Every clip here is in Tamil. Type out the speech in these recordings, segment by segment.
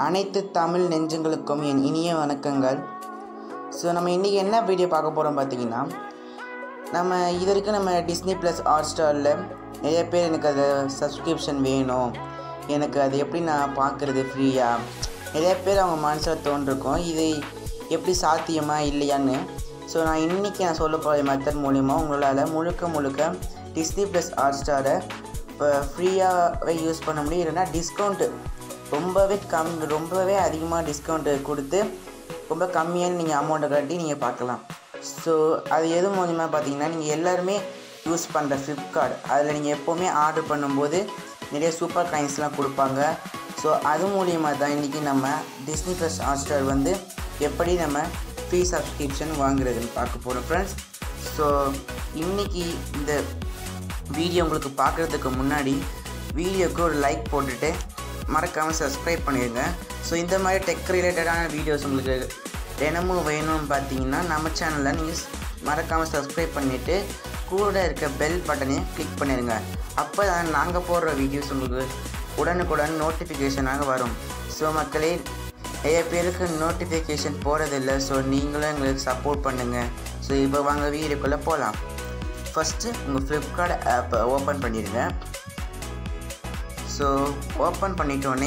அனைத்து தமிழ் நெஞ்சங்களுக்கும் என் இனிய வணக்கங்கள் ஸோ நம்ம இன்றைக்கி என்ன வீடியோ பார்க்க போகிறோம் பார்த்தீங்கன்னா நம்ம இது வரைக்கும் நம்ம டிஸ்னி ப்ளஸ் ஹாட் ஸ்டாரில் நிறைய பேர் எனக்கு அது சப்ஸ்கிரிப்ஷன் வேணும் எனக்கு அது எப்படி நான் பார்க்குறது ஃப்ரீயாக நிறைய பேர் அவங்க மனசில் தோன்றிருக்கும் இது எப்படி சாத்தியமா இல்லையான்னு ஸோ நான் இன்றைக்கி நான் சொல்ல போகிற மெத்தட் மூலிமா உங்களால் முழுக்க முழுக்க டிஸ்னி ப்ளஸ் ஹாட் ஸ்டாரை இப்போ ஃப்ரீயாகவே யூஸ் பண்ண முடியும் இல்லைன்னா டிஸ்கவுண்ட்டு ரொம்பவே கம் ரொம்பவே அதிகமாக டிஸ்கவுண்ட்டு கொடுத்து ரொம்ப கம்மியான நீங்கள் அமௌண்ட்டை கட்டி நீங்கள் பார்க்கலாம் ஸோ அது எது மூலிமா பார்த்தீங்கன்னா நீங்கள் எல்லாருமே யூஸ் பண்ணுற ஃப்ளிப்கார்ட் அதில் நீங்கள் எப்போவுமே ஆர்டர் பண்ணும்போது நிறைய சூப்பர் காயின்ஸ்லாம் கொடுப்பாங்க ஸோ அது மூலியமாக தான் இன்றைக்கி நம்ம டிஸ்னி ப்ளஸ் ஹாட்ஸ்டார் வந்து எப்படி நம்ம ஃப்ரீ சப்ஸ்கிரிப்ஷன் வாங்குறதுன்னு பார்க்க போகிறோம் ஃப்ரெண்ட்ஸ் ஸோ இன்றைக்கி இந்த வீடியோ உங்களுக்கு பார்க்குறதுக்கு முன்னாடி வீடியோக்கு ஒரு லைக் போட்டுட்டு மறக்காமல் சப்ஸ்கிரைப் பண்ணிடுங்க ஸோ இந்த மாதிரி டெக் ரிலேட்டடான வீடியோஸ் உங்களுக்கு தினமும் வேணும்னு பார்த்தீங்கன்னா நம்ம சேனலில் நீங்கள் மறக்காமல் சப்ஸ்கிரைப் பண்ணிவிட்டு கூட இருக்க பெல் பட்டனையும் கிளிக் பண்ணிடுங்க அப்போ தான் நாங்கள் போடுற வீடியோஸ் உங்களுக்கு உடனுக்குடன் நோட்டிஃபிகேஷனாக வரும் ஸோ மக்களே நிறைய பேருக்கு நோட்டிஃபிகேஷன் போகிறதில்ல ஸோ நீங்களும் எங்களுக்கு சப்போர்ட் பண்ணுங்கள் ஸோ இப்போ வாங்க வீடியோக்குள்ளே போகலாம் ஃபஸ்ட்டு உங்கள் ஃப்ளிப்கார்ட் ஆப்பை ஓப்பன் பண்ணிடுங்க ஸோ ஓப்பன் பண்ணிட்டோன்னே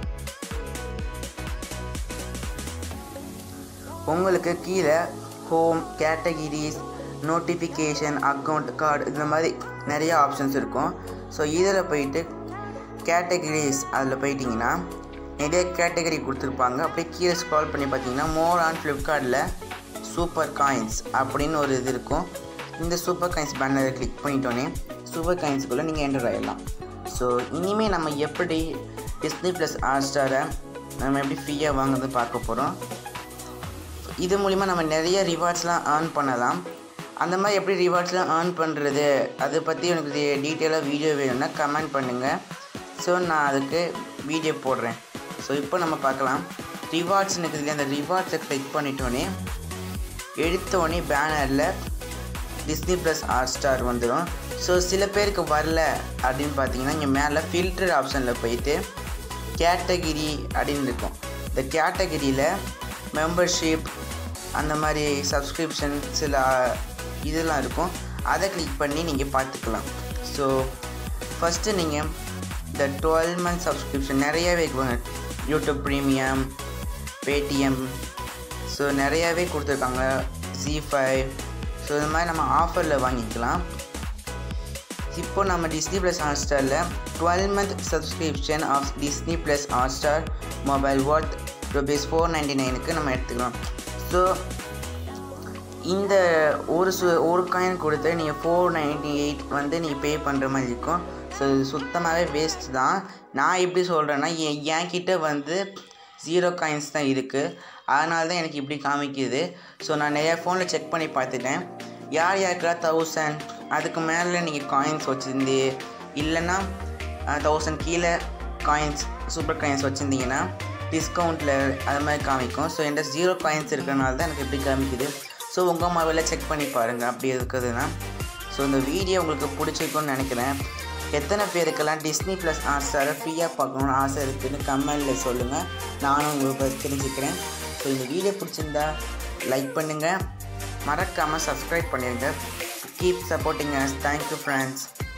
உங்களுக்கு கீழே home categories notification account card இந்த மாதிரி நிறைய ஆப்ஷன்ஸ் இருக்கும் ஸோ இதில் போயிட்டு கேட்டகிரிஸ் அதில் போயிட்டிங்கன்னா நிறைய கேட்டகரி கொடுத்துருப்பாங்க அப்படியே கீழே ஸ்க்ரால் பண்ணி பார்த்தீங்கன்னா மோர் ஆன் ஃப்ளிப்கார்ட்டில் சூப்பர் காயின்ஸ் அப்படின்னு ஒரு இது இருக்கும் இந்த சூப்பர் காயின்ஸ் பேனரை கிளிக் பண்ணிட்டோன்னே சூப்பர் காயின்ஸுக்குள்ளே நீங்கள் என்டர் ஆகிடலாம் ஸோ இனிமேல் நம்ம எப்படி டிஸ்னி ப்ளஸ் ஹாட் ஸ்டாரை நம்ம எப்படி ஃப்ரீயாக வாங்குறது பார்க்க போகிறோம் இது மூலிமா நம்ம நிறைய ரிவார்ட்ஸ்லாம் ஏர்ன் பண்ணலாம் அந்த மாதிரி எப்படி ரிவார்ட்ஸ்லாம் ஏர்ன் பண்ணுறது அதை பற்றி எனக்கு டீட்டெயிலாக வீடியோ வேணும்னா கமெண்ட் பண்ணுங்கள் ஸோ நான் அதுக்கு வீடியோ போடுறேன் ஸோ இப்போ நம்ம பார்க்கலாம் ரிவார்ட்ஸ் இருக்குது அந்த ரிவார்ட்ஸை கிளிக் பண்ணிட்டோன்னே எடுத்தோடனே பேனரில் டிஸ்னி ப்ளஸ் ஹாட் ஸ்டார் வந்துடும் ஸோ சில பேருக்கு வரல அப்படின்னு பார்த்தீங்கன்னா இங்கே மேலே ஃபில்டர் ஆப்ஷனில் போயிட்டு கேட்டகிரி அப்படின்னு இருக்கும் இந்த கேட்டகிரியில் மெம்பர்ஷிப் அந்த மாதிரி சப்ஸ்கிரிப்ஷன் சில இதெல்லாம் இருக்கும் அதை கிளிக் பண்ணி நீங்கள் பார்த்துக்கலாம் ஸோ ஃபஸ்ட்டு நீங்கள் இந்த டுவெல் மந்த் சப்ஸ்கிரிப்ஷன் நிறையாவே இருக்குவாங்க யூடியூப் ப்ரீமியம் பேடிஎம் ஸோ நிறையாவே கொடுத்துருக்காங்க ஜி ஃபைவ் ஸோ இந்த மாதிரி நம்ம ஆஃபரில் வாங்கிக்கலாம் இப்போ நம்ம டிஸ்னி ப்ளஸ் ஹாட்ஸ்டாரில் twelve month subscription of Disney plus Hotstar mobile worth rupees four ninety நைனுக்கு நம்ம எடுத்துக்கலாம் ஸோ இந்த ஒரு சு ஒரு காயின் கொடுத்து நீங்கள் ஃபோர் நைன்டி எயிட் வந்து நீங்கள் பே பண்ணுற மாதிரி இருக்கும் ஸோ இது சுத்தமாகவே வேஸ்ட் தான் நான் எப்படி சொல்கிறேன்னா என் என்கிட்ட வந்து ஜீரோ காயின்ஸ் தான் இருக்குது அதனால தான் எனக்கு இப்படி காமிக்குது ஸோ நான் நிறையா ஃபோனில் செக் பண்ணி பார்த்துட்டேன் யார் யாருக்கெல்லாம் தௌசண்ட் அதுக்கு மேலே நீங்கள் காயின்ஸ் வச்சுருந்து இல்லைன்னா தௌசண்ட் கீழே காயின்ஸ் சூப்பர் காயின்ஸ் வச்சுருந்தீங்கன்னா டிஸ்கவுண்ட்டில் அது மாதிரி காமிக்கும் ஸோ என்கிட்ட ஜீரோ காயின்ஸ் இருக்கிறனால தான் எனக்கு இப்படி காமிக்குது ஸோ உங்கள் மொபைலில் செக் பண்ணி பாருங்கள் அப்படி இருக்குதுன்னா ஸோ இந்த வீடியோ உங்களுக்கு பிடிச்சிருக்குன்னு நினைக்கிறேன் எத்தனை பேருக்கெல்லாம் டிஸ்னி ப்ளஸ் ஹாட்ஸ்டாரை ஃப்ரீயாக பார்க்கணுன்னு ஆசை இருக்குதுன்னு கமெண்டில் சொல்லுங்கள் நானும் உங்களுக்கு தெரிஞ்சுக்கிறேன் ஸோ இந்த வீடியோ பிடிச்சிருந்தா லைக் பண்ணுங்கள் மறக்காமல் சப்ஸ்கிரைப் பண்ணிடுங்க keep supporting us thank you friends